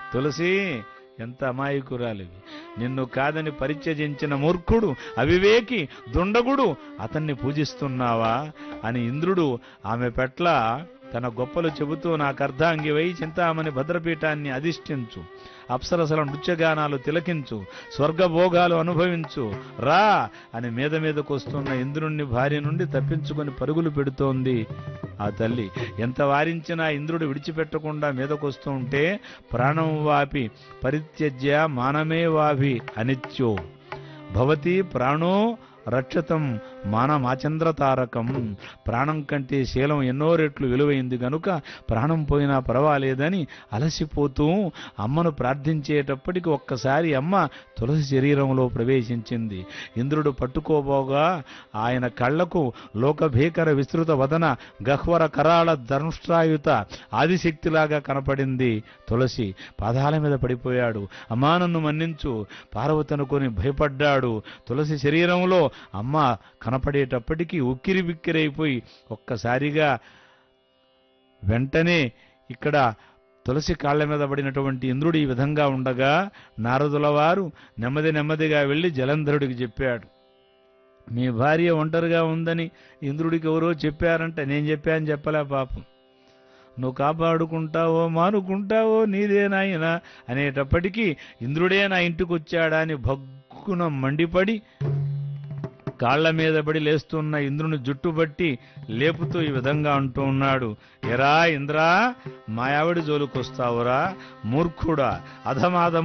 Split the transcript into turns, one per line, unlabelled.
తులసి ఎంత అమాయకురాలివి నిన్ను కాదని పరిత్యజించిన మూర్ఖుడు అవివేకి దుండగుడు అతన్ని పూజిస్తున్నావా అని ఇంద్రుడు ఆమె పెట్ల తన గొప్పలు చెబుతూ నాకు అర్ధాంగివై చింతామణి భద్రపీఠాన్ని అధిష్ఠించు అప్సరసల నృత్యగానాలు తిలకించు స్వర్గభోగాలు అనుభవించు రా అని మీద మీదకు వస్తున్న ఇంద్రుణ్ణి భార్య నుండి తప్పించుకొని పరుగులు పెడుతోంది ఆ తల్లి ఎంత వారించినా ఇంద్రుడు విడిచిపెట్టకుండా మీదకొస్తూ ఉంటే ప్రాణం వాపి పరిత్యజ్య మానమే వాపి అనిత్యో భవతి ప్రాణో రక్షతం మానమాచంద్ర తారకం ప్రాణం కంటే శీలం ఎన్నో రెట్లు విలువైంది గనుక ప్రాణం పోయినా పర్వాలేదని అలసిపోతూ అమ్మను ప్రార్థించేటప్పటికి ఒక్కసారి అమ్మ తులసి శరీరంలో ప్రవేశించింది ఇంద్రుడు పట్టుకోబోగా ఆయన కళ్లకు లోకభీకర విస్తృత వదన గహ్వర కరాళ ధనుష్ట్రాయుత ఆదిశక్తిలాగా కనపడింది తులసి పాదాల మీద పడిపోయాడు అమ్మా నన్ను మన్నించు పార్వతి అనుకొని భయపడ్డాడు తులసి శరీరంలో అమ్మ కనపడేటప్పటికీ ఉక్కిరి బిక్కిరైపోయి ఒక్కసారిగా వెంటనే ఇక్కడ తులసి కాళ్ల మీద పడినటువంటి ఇంద్రుడు ఈ విధంగా ఉండగా నారదుల వారు నెమ్మది నెమ్మదిగా వెళ్ళి జలంధరుడికి చెప్పాడు మీ భార్య ఒంటరిగా ఉందని ఇంద్రుడికి ఎవరో చెప్పారంట నేను చెప్పాను చెప్పలే పాపం నువ్వు కాపాడుకుంటావో మానుకుంటావో నీదే నాయనా అనేటప్పటికీ ఇంద్రుడే నా ఇంటికి వచ్చాడా అని భగ్గున మండిపడి కాళ్ల మీద పడి లేస్తున్న ఇంద్రుని జుట్టుబట్టి లేపుతూ ఈ విధంగా అంటూ ఉన్నాడు ఎరా ఇంద్రా మా ఆవిడ జోలుకొస్తావురా మూర్ఖుడా అధమాధ